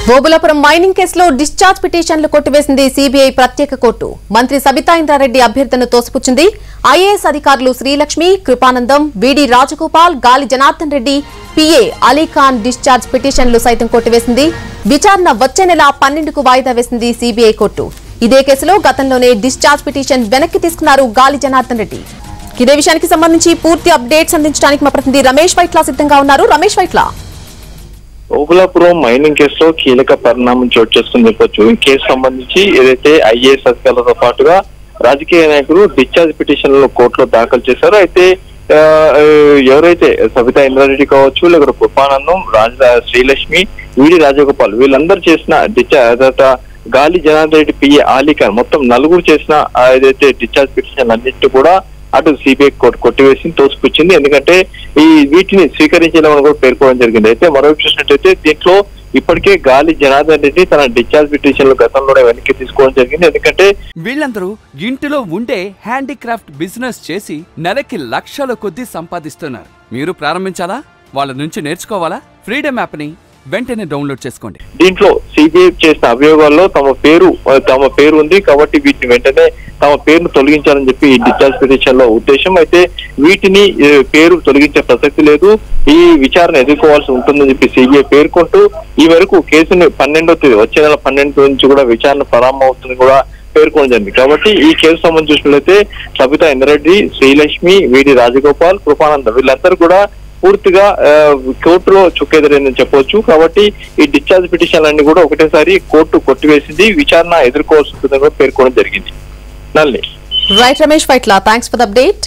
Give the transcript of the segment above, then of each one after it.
Obulapuram mining కేసులో discharge పిటిషన్లు కొట్టివేసింది సిబిఐ ప్రత్యేక కోర్టు మంత్రి సబితా ఇంద్రారెడ్డి అభ్యర్థనను తోసిపుచ్చింది ఐఏఎస్ అధికారులు Srilakshmi కృపానందం V D Rajagopal Gali Janardhan Reddy PA Ali Khan discharge పిటిషన్లు సైతం కొట్టివేసింది విచారణ వచ్చే నెల పన్నెండుకు వాయిదా వేసింది సిబిఐ కోర్టు ఇదే కేసులో గతంలోనే డిశ్చార్జ్ పిటిషన్ వెనక్కి తీసుకున్నారు గాలి జనార్దన్ రెడ్డి ఇదే విషయానికి సంబంధించి పూర్తి అప్డేట్స్ అందించడానికి మా ప్రతినిధి రమేష్ వైట్లా సిద్ధంగా ఉన్నారు రమేష్ వైట్లా ఓబులాపురం మైనింగ్ కేసులో కీలక పరిణామం చోటు చేసుకుని చెప్పొచ్చు ఈ కేసు సంబంధించి ఏదైతే ఐఏఎస్ అధికారులతో పాటుగా రాజకీయ నాయకులు డిశ్చార్జ్ పిటిషన్లు కోర్టులో దాఖలు చేశారో అయితే ఆ, ఆ, ఎవరైతే సబితా ఇంద్రారెడ్డి కావచ్చు లేకపోతే కృపానందం రాజ శ్రీలక్ష్మి వీడి రాజగోపాల్ వీళ్ళందరూ చేసిన డిశ్చార్జ్ తర్వాత గాలి జనార్దన్ రెడ్డి పిఏ ఆలీఖాన్ మొత్తం నలుగురు చేసిన ఆ, ఏదైతే డిశ్చార్జ్ పిటిషన్ అన్నింటి కూడా అటు సిబిఐ కోర్టు కొట్టివేసి తోసిపుచ్చింది ఎందుకంటే ఈ వీటిని స్వీకరించలేమని కూడా పేర్కోవడం జరిగింది అయితే మరోవైపు చూసినట్టయితే దీంట్లో ఇప్పటికే గాలి జనార్దన్ రెడ్డి తన డిశ్చార్జ్ పిటిషన్లు గతంలోనే వెనక్కి తీసుకోవడం జరిగింది ఎందుకంటే వీళ్ళందరూ ఇంటిలో ఉండే హ్యాండీక్రాఫ్ట్ బిజినెస్ చేసి నెలకి లక్షల కొద్దీ సంపాదిస్తున్నారు మీరు ప్రారంభించాలా వాళ్ళ నుంచి నేర్చుకోవాలా ఫ్రీడమ్ యాప్ని వెంటనే డౌన్లోడ్ చేసుకోండి దీంట్లో సిబిఐ చేసిన అభియోగాల్లో తమ పేరు తమ పేరు ఉంది కాబట్టి వీటిని వెంటనే తమ పేరును తొలగించాలని చెప్పి ఈ డిశ్చార్జ్ పిటిషన్ లో ఉద్దేశం అయితే వీటిని ఏ, పేరు తొలగించే ప్రసక్తి లేదు ఈ విచారణ ఎదుర్కోవాల్సి ఉంటుందని చెప్పి సిబిఐ పేర్కొంటూ ఈ వరకు కేసుని పన్నెండో తేదీ వచ్చే నెల పన్నెండు నుంచి కూడా విచారణ ప్రారంభం అవుతుంది కూడా పేర్కొనడం జరిగింది కాబట్టి ఈ కేసు సంబంధించి చూసినట్లయితే సబితా ఇంద్రెడ్డి శ్రీలక్ష్మి వీడి రాజగోపాల్ కృపానంద వీళ్ళందరూ కూడా పూర్తిగా ఆ, కోర్టులో చుక్కెదిరిందని చెప్పొచ్చు కాబట్టి ఈ డిశ్చార్జ్ పిటిషన్ అన్ని కూడా ఒకటేసారి కోర్టు కొట్టివేసింది విచారణ ఎదుర్కోవాల్సి ఉంటుందని కూడా పేర్కొనడం జరిగింది నల్లి right Ramesh Vaitla thanks for the update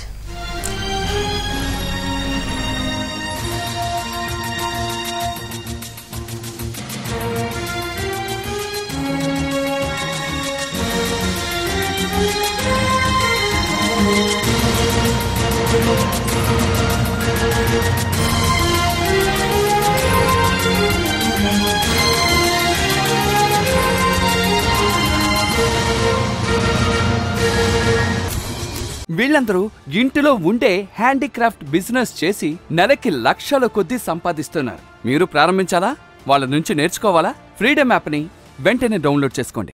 వీళ్ళందరూ ఇంటిలో ఉండే హ్యాండీక్రాఫ్ట్ బిజినెస్ చేసి నెలకి లక్షల కొద్దీ సంపాదిస్తున్నారు మీరు ప్రారంభించాలా వాళ్ళ నుంచి నేర్చుకోవాలా ఫ్రీడమ్ యాప్ని వెంటనే డౌన్లోడ్ చేసుకోండి